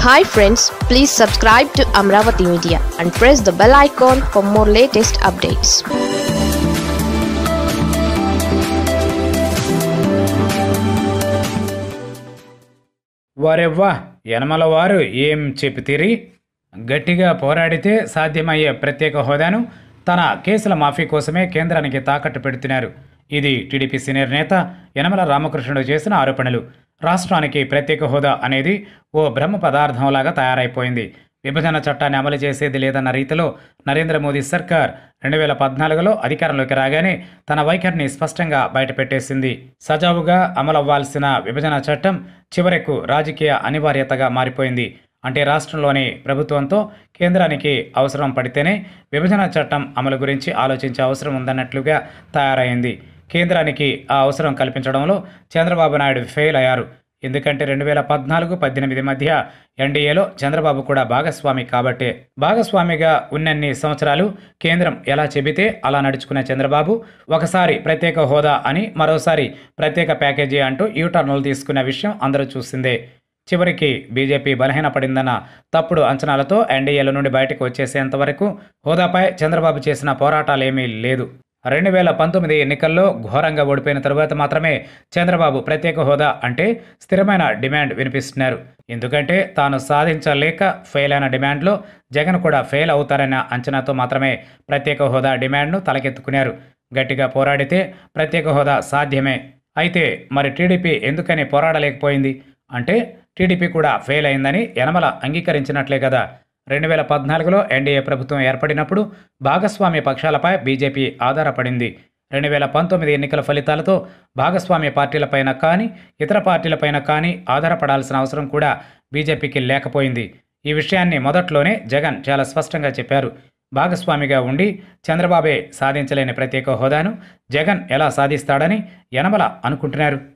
hi friends please subscribe to Amaravati media and press the bell icon for more latest updates వారెవ్వా యనమల వారు ఏం చెప్పితిరి గట్టిగా పోరాడితే సాధ్యమయ్యే ప్రత్యేక హోదాను తన కేసుల మాఫీ కోసమే కేంద్రానికి తాకట్టు పెడుతున్నారు ఇది టీడీపీ సీనియర్ నేత యనమల రామకృష్ణుడు చేసిన ఆరోపణలు రాష్ట్రానికి ప్రత్యేక హోదా అనేది ఓ బ్రహ్మ పదార్థంలాగా తయారైపోయింది విభజన చట్టాన్ని అమలు చేసేది లేదన్న రీతిలో నరేంద్ర మోదీ సర్కార్ రెండు వేల పద్నాలుగులో అధికారంలోకి రాగానే తన వైఖరిని స్పష్టంగా బయటపెట్టేసింది సజావుగా అమలవ్వాల్సిన విభజన చట్టం చివరకు రాజకీయ అనివార్యతగా మారిపోయింది అంటే రాష్ట్రంలోని ప్రభుత్వంతో కేంద్రానికి అవసరం పడితేనే విభజన చట్టం అమలు గురించి ఆలోచించే అవసరం ఉందన్నట్లుగా తయారైంది కేంద్రానికి ఆ అవసరం కల్పించడంలో చంద్రబాబు నాయుడు ఫెయిల్ అయ్యారు ఎందుకంటే రెండు వేల పద్నాలుగు పద్దెనిమిది మధ్య ఎన్డీఏలో చంద్రబాబు కూడా భాగస్వామి కాబట్టే భాగస్వామిగా ఉన్నన్ని సంవత్సరాలు కేంద్రం ఎలా చెబితే అలా నడుచుకున్న చంద్రబాబు ఒకసారి ప్రత్యేక హోదా అని మరోసారి ప్రత్యేక ప్యాకేజీ అంటూ యూటర్నులు తీసుకున్న విషయం అందరూ చూసిందే చివరికి బీజేపీ బలహీనపడిందన్న తప్పుడు అంచనాలతో ఎన్డీఏల నుండి బయటకు వచ్చేసేంత వరకు హోదాపై చంద్రబాబు చేసిన పోరాటాలేమీ లేదు రెండు వేల పంతొమ్మిది ఎన్నికల్లో ఘోరంగా ఓడిపోయిన తరువాత మాత్రమే చంద్రబాబు ప్రత్యేక హోదా అంటే స్థిరమైన డిమాండ్ వినిపిస్తున్నారు ఎందుకంటే తాను సాధించలేక ఫెయిల్ అయిన డిమాండ్లో జగన్ కూడా ఫెయిల్ అవుతారన్న అంచనాతో మాత్రమే ప్రత్యేక హోదా డిమాండ్ను తలకెత్తుకున్నారు గట్టిగా పోరాడితే ప్రత్యేక హోదా సాధ్యమే అయితే మరి టీడీపీ ఎందుకని పోరాడలేకపోయింది అంటే టీడీపీ కూడా ఫెయిల్ అయిందని యనమల అంగీకరించినట్లే కదా రెండు వేల పద్నాలుగులో ఎన్డీఏ ప్రభుత్వం ఏర్పడినప్పుడు భాగస్వామ్య పక్షాలపై బీజేపీ ఆధారపడింది రెండు వేల పంతొమ్మిది ఎన్నికల ఫలితాలతో భాగస్వామ్య పార్టీలపైన కానీ ఇతర పార్టీలపైన కానీ ఆధారపడాల్సిన అవసరం కూడా బీజేపీకి లేకపోయింది ఈ విషయాన్ని మొదట్లోనే జగన్ చాలా స్పష్టంగా చెప్పారు భాగస్వామిగా ఉండి చంద్రబాబే సాధించలేని ప్రత్యేక హోదాను జగన్ ఎలా సాధిస్తాడని యనమల అనుకుంటున్నారు